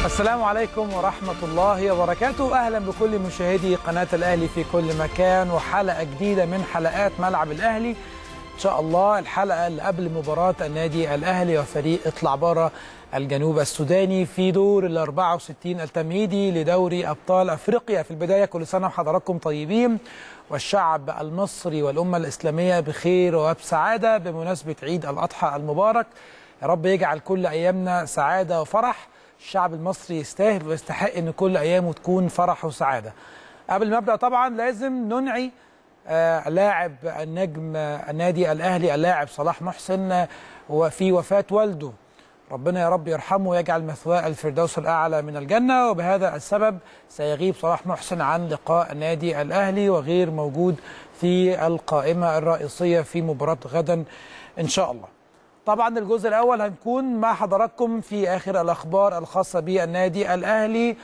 السلام عليكم ورحمة الله وبركاته أهلا بكل مشاهدي قناة الأهلي في كل مكان وحلقة جديدة من حلقات ملعب الأهلي إن شاء الله الحلقة اللي قبل مباراة النادي الأهلي وفريق اطلع بره الجنوب السوداني في دور ال 64 التمهيدي لدوري أبطال أفريقيا في البداية كل سنة وحضراتكم طيبين والشعب المصري والأمة الإسلامية بخير وبسعادة بمناسبة عيد الأضحى المبارك يا رب يجعل كل أيامنا سعادة وفرح الشعب المصري يستاهل ويستحق ان كل ايامه تكون فرح وسعاده. قبل ما ابدا طبعا لازم ننعي آه لاعب النجم آه النادي الاهلي اللاعب صلاح محسن آه وفي وفاه والده. ربنا يا رب يرحمه ويجعل مثواه الفردوس الاعلى من الجنه وبهذا السبب سيغيب صلاح محسن عن لقاء النادي الاهلي وغير موجود في القائمه الرئيسيه في مباراه غدا ان شاء الله. طبعا الجزء الاول هنكون مع حضراتكم في اخر الاخبار الخاصه بالنادي الاهلي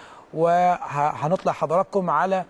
وهنطلع حضراتكم على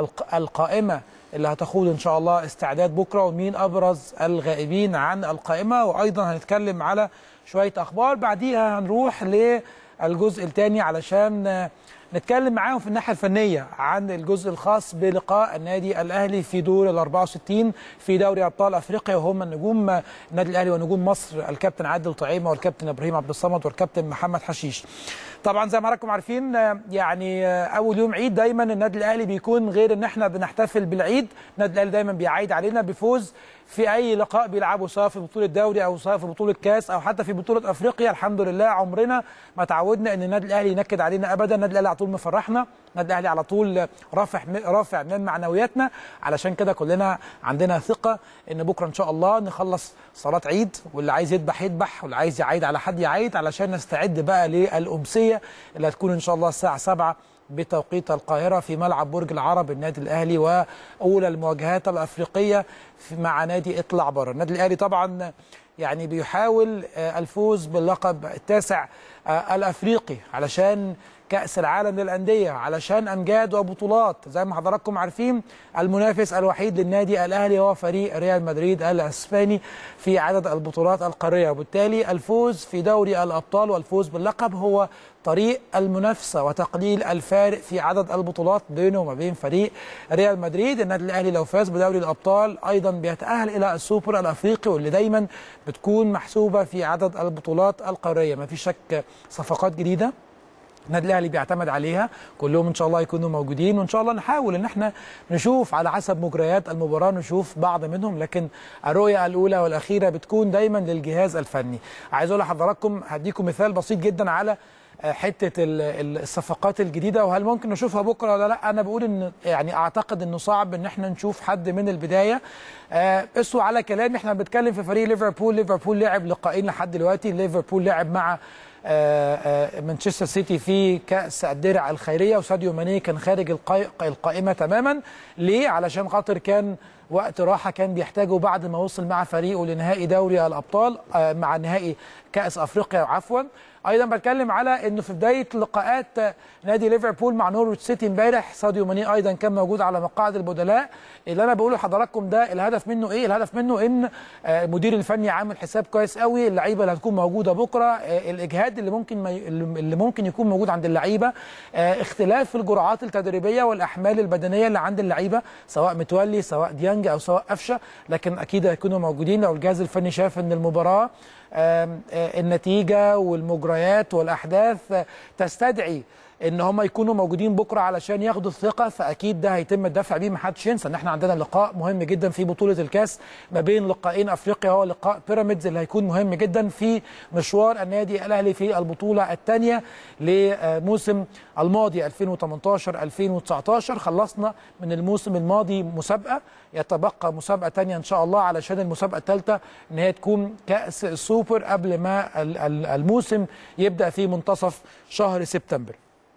القائمه اللي هتخوض ان شاء الله استعداد بكره ومين ابرز الغائبين عن القائمه وايضا هنتكلم على شويه اخبار بعديها هنروح للجزء الثاني علشان نتكلم معاهم في الناحيه الفنيه عن الجزء الخاص بلقاء النادي الاهلي في دور ال 64 في دوري ابطال افريقيا وهم النجوم النادي الاهلي ونجوم مصر الكابتن عادل طعيمه والكابتن ابراهيم عبد الصمد والكابتن محمد حشيش. طبعا زي ما حضراتكم عارفين يعني اول يوم عيد دايما النادي الاهلي بيكون غير ان احنا بنحتفل بالعيد، النادي الاهلي دايما بيعيد علينا بفوز في اي لقاء بيلعبه سواء في بطوله دوري او سواء في بطوله كاس او حتى في بطوله افريقيا الحمد لله عمرنا ما تعودنا ان النادي الاهلي ينكد علينا ابدا النادي الاهلي على طول مفرحنا النادي الاهلي على طول رافع رافع من معنوياتنا علشان كده كلنا عندنا ثقه ان بكره ان شاء الله نخلص صلاه عيد واللي عايز يذبح يذبح واللي عايز يعيد على حد يعيد علشان نستعد بقى للامسيه اللي هتكون ان شاء الله الساعه 7 بتوقيت القاهره في ملعب برج العرب النادي الاهلي واولى المواجهات الافريقيه مع نادي اطلع بره النادي الاهلي طبعا يعني بيحاول الفوز باللقب التاسع الافريقي علشان كأس العالم للأندية علشان أمجاد وبطولات زي ما حضراتكم عارفين المنافس الوحيد للنادي الأهلي هو فريق ريال مدريد الأسباني في عدد البطولات القارية وبالتالي الفوز في دوري الأبطال والفوز باللقب هو طريق المنافسة وتقليل الفارق في عدد البطولات بينه وما بين فريق ريال مدريد النادي الأهلي لو فاز بدوري الأبطال أيضا بيتأهل إلى السوبر الأفريقي واللي دايما بتكون محسوبة في عدد البطولات القارية ما في شك صفقات جديدة النادي الاهلي بيعتمد عليها كلهم ان شاء الله يكونوا موجودين وان شاء الله نحاول ان احنا نشوف على حسب مجريات المباراه نشوف بعض منهم لكن الرؤيه الاولى والاخيره بتكون دايما للجهاز الفني عايز اقول لحضراتكم هديكم مثال بسيط جدا على حته الصفقات الجديده وهل ممكن نشوفها بكره ولا لا انا بقول ان يعني اعتقد انه صعب ان احنا نشوف حد من البدايه قسوا على كلامي احنا بنتكلم في فريق ليفربول ليفربول لعب لقاءين لحد دلوقتي ليفربول لعب مع مانشستر سيتي في كاس الدرع الخيريه وساديو ماني كان خارج القائمه تماما ليه علشان خاطر كان وقت راحه كان بيحتاجه بعد ما وصل مع فريقه لنهائي دوري الابطال مع نهائي كاس افريقيا عفوا ايضا بتكلم على انه في بدايه لقاءات نادي ليفربول مع نورويتش سيتي امبارح ساديو ماني ايضا كان موجود على مقاعد البدلاء اللي انا بقوله لحضراتكم ده الهدف منه ايه الهدف منه ان المدير الفني عامل حساب كويس قوي اللعيبه اللي هتكون موجوده بكره الاجهاد اللي ممكن اللي ممكن يكون موجود عند اللعيبه اختلاف الجرعات التدريبيه والاحمال البدنيه اللي عند اللعيبه سواء متولي سواء ديانج او سواء قفشه لكن اكيد هيكونوا موجودين لو الجهاز الفني شاف ان المباراه النتيجه والمجريات والاحداث تستدعي ان هم يكونوا موجودين بكره علشان ياخدوا الثقه فاكيد ده هيتم الدفع بيه ما حدش ينسى ان احنا عندنا لقاء مهم جدا في بطوله الكاس ما بين لقاءين افريقيا هو لقاء بيراميدز اللي هيكون مهم جدا في مشوار النادي الاهلي في البطوله الثانيه لموسم الماضي 2018 2019 خلصنا من الموسم الماضي مسابقه يتبقى مسابقه ثانيه ان شاء الله علشان المسابقه الثالثه ان هي تكون كاس السوبر قبل ما الموسم يبدا في منتصف شهر سبتمبر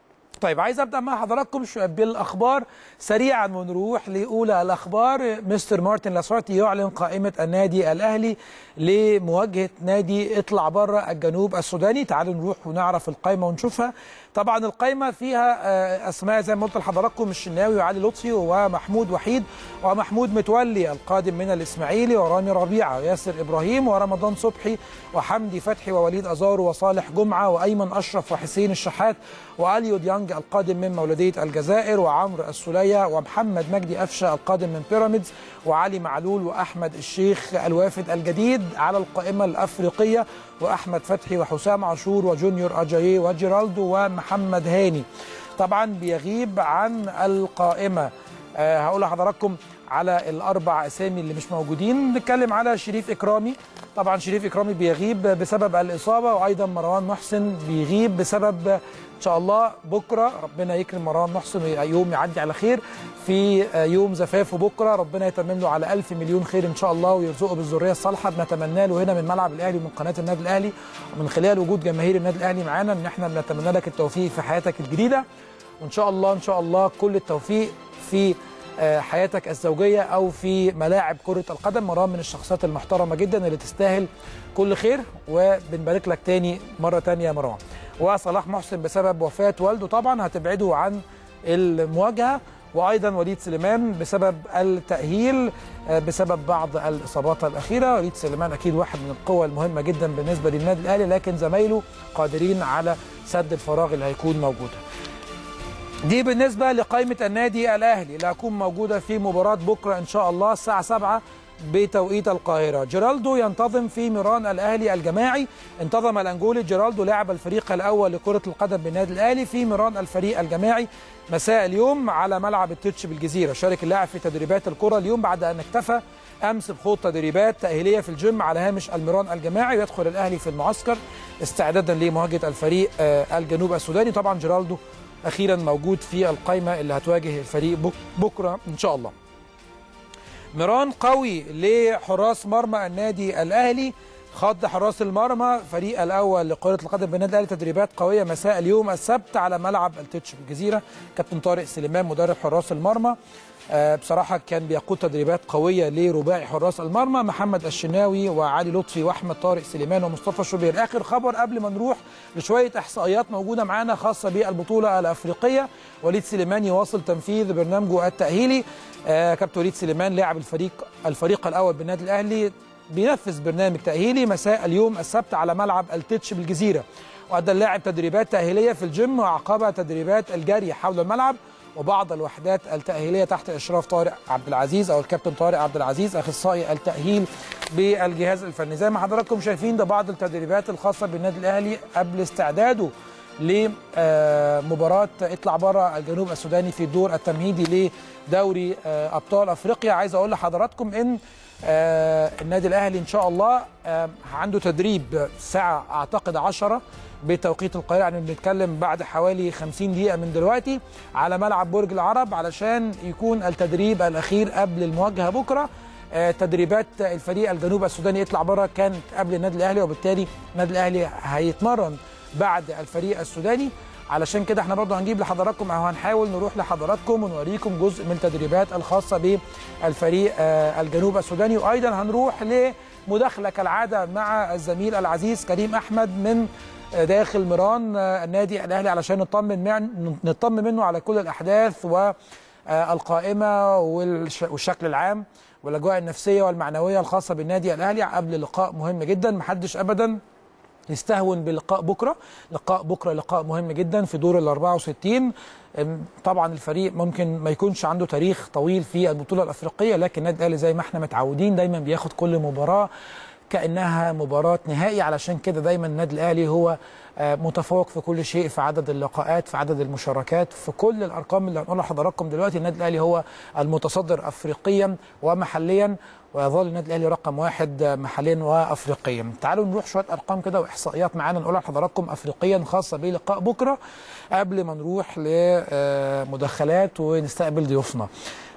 طيب عايز ابدا مع حضراتكم شويه بالاخبار سريعا ونروح لاولى الاخبار مستر مارتن لاسارتي يعلن قائمه النادي الاهلي لمواجهه نادي اطلع بره الجنوب السوداني تعالوا نروح ونعرف القائمه ونشوفها طبعا القائمه فيها اسماء زي ما قلت لحضراتكم الشناوي وعلي لطفي ومحمود وحيد ومحمود متولي القادم من الاسماعيلي ورامي ربيعه وياسر ابراهيم ورمضان صبحي وحمدي فتحي ووليد ازارو وصالح جمعه وايمن اشرف وحسين الشحات واليو ديانج القادم من مولوديه الجزائر وعمرو السوليه ومحمد مجدي قفشه القادم من بيراميدز وعلي معلول واحمد الشيخ الوافد الجديد على القائمه الافريقيه واحمد فتحي وحسام عاشور وجونيور اجاييه وجيرالدو ومحمد هاني طبعا بيغيب عن القائمه أه هقول لحضراتكم على الاربع اسامي اللي مش موجودين نتكلم على شريف اكرامي طبعا شريف اكرامي بيغيب بسبب الاصابه وايضا مروان محسن بيغيب بسبب ان شاء الله بكره ربنا يكرم مروان محسن يوم يعدي على خير في يوم زفافه بكره ربنا يتمم له على ألف مليون خير ان شاء الله ويرزقه بالذريه الصالحه بنتمنى له هنا من ملعب الاهلي ومن قناه النادي الاهلي ومن خلال وجود جماهير النادي الاهلي معانا ان احنا بنتمنى لك التوفيق في حياتك الجديده وان شاء الله ان شاء الله كل التوفيق في حياتك الزوجيه او في ملاعب كره القدم مروان من الشخصيات المحترمه جدا اللي تستاهل كل خير وبنبارك لك تاني مره تانيه يا مروان وصلاح محسن بسبب وفاه والده طبعا هتبعده عن المواجهه وايضا وليد سليمان بسبب التاهيل بسبب بعض الاصابات الاخيره وليد سليمان اكيد واحد من القوى المهمه جدا بالنسبه للنادي الاهلي لكن زمايله قادرين على سد الفراغ اللي هيكون موجود دي بالنسبة لقائمة النادي الأهلي اللي هتكون موجودة في مباراة بكرة إن شاء الله الساعة 7 بتوقيت القاهرة جيرالدو ينتظم في ميران الأهلي الجماعي انتظم الأنجولي جيرالدو لاعب الفريق الأول لكرة القدم بالنادي الأهلي في ميران الفريق الجماعي مساء اليوم على ملعب التتش بالجزيرة شارك اللاعب في تدريبات الكرة اليوم بعد أن اكتفى امس بخوض تدريبات تاهيليه في الجيم على هامش الميران الجماعي ويدخل الاهلي في المعسكر استعدادا لمواجهه الفريق الجنوب السوداني طبعا جيرالدو اخيرا موجود في القائمه اللي هتواجه الفريق بكره ان شاء الله. ميران قوي لحراس مرمى النادي الاهلي خط حراس المرمى فريق الاول لكره القدم بالنادي الاهلي تدريبات قويه مساء اليوم السبت على ملعب التتش بالجزيره كابتن طارق سليمان مدرب حراس المرمى آه بصراحه كان بيقود تدريبات قويه لرباعي حراس المرمى محمد الشناوي وعلي لطفي واحمد طارق سليمان ومصطفى شوبير اخر خبر قبل ما نروح لشويه احصائيات موجوده معانا خاصه بالبطوله الافريقيه وليد سليمان يواصل تنفيذ برنامجه التاهيلي آه كابتن وليد سليمان لاعب الفريق الفريق الاول بالنادي الاهلي بينفذ برنامج تاهيلي مساء اليوم السبت على ملعب التتش بالجزيره وادى اللاعب تدريبات تاهيليه في الجيم وعقبها تدريبات الجري حول الملعب وبعض الوحدات التأهيلية تحت إشراف طارق عبد العزيز أو الكابتن طارق عبد العزيز أخصائي التأهيل بالجهاز الفني زي ما حضراتكم شايفين ده بعض التدريبات الخاصة بالنادي الأهلي قبل استعداده لمباراة اطلع بره الجنوب السوداني في الدور التمهيدي لدوري أبطال أفريقيا عايز أقول لحضراتكم إن آه النادي الاهلي ان شاء الله آه عنده تدريب ساعه اعتقد 10 بتوقيت القاهره يعني بنتكلم بعد حوالي 50 دقيقه من دلوقتي على ملعب برج العرب علشان يكون التدريب الاخير قبل المواجهه بكره آه تدريبات الفريق الجنوب السوداني يطلع بره كانت قبل النادي الاهلي وبالتالي النادي الاهلي هيتمرن بعد الفريق السوداني علشان كده احنا برضه هنجيب لحضراتكم او هنحاول نروح لحضراتكم ونوريكم جزء من التدريبات الخاصه بالفريق الجنوب السوداني وايضا هنروح لمداخله كالعاده مع الزميل العزيز كريم احمد من داخل ميران النادي الاهلي علشان نطمن نطمن منه على كل الاحداث والقائمه والشكل العام والاجواء النفسيه والمعنويه الخاصه بالنادي الاهلي قبل لقاء مهم جدا محدش ابدا يستهون بلقاء بكره لقاء بكره لقاء مهم جدا في دور ال 64 طبعا الفريق ممكن ما يكونش عنده تاريخ طويل في البطوله الافريقيه لكن النادي الاهلي زي ما احنا متعودين دايما بياخد كل مباراه كانها مباراه نهائي علشان كده دايما النادي الاهلي هو متفوق في كل شيء في عدد اللقاءات في عدد المشاركات في كل الارقام اللي هنقولها لحضراتكم دلوقتي النادي الاهلي هو المتصدر افريقيا ومحليا ويظل النادي الاهلي رقم واحد محليا وافريقيا تعالوا نروح شويه ارقام كده واحصائيات معانا نقولها لحضراتكم افريقيا خاصه بلقاء بكره قبل ما نروح لمداخلات ونستقبل ضيوفنا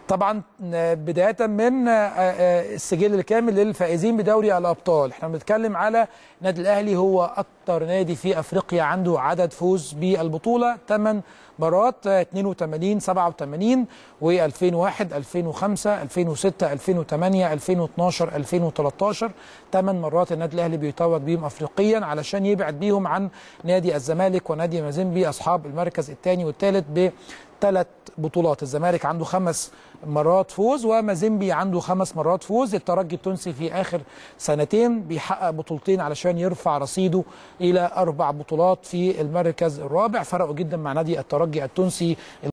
طبعا بدايه من السجل الكامل للفائزين بدوري الابطال احنا بنتكلم على النادي الاهلي هو اكتر نادي في افريقيا عنده عدد فوز بالبطوله 8 مرات 82 87 و2001 2005 2006 2008 2012 2013 8 مرات النادي الاهلي بيتوج بيهم افريقيا علشان يبعد بيهم عن نادي الزمالك ونادي مازيمبي اصحاب المركز الثاني والثالث ب ثلاث بطولات الزمالك عنده خمس مرات فوز ومازيمبي عنده خمس مرات فوز الترجي التونسي في اخر سنتين بيحقق بطولتين علشان يرفع رصيده الى اربع بطولات في المركز الرابع فرقوا جدا مع نادي الترجي التونسي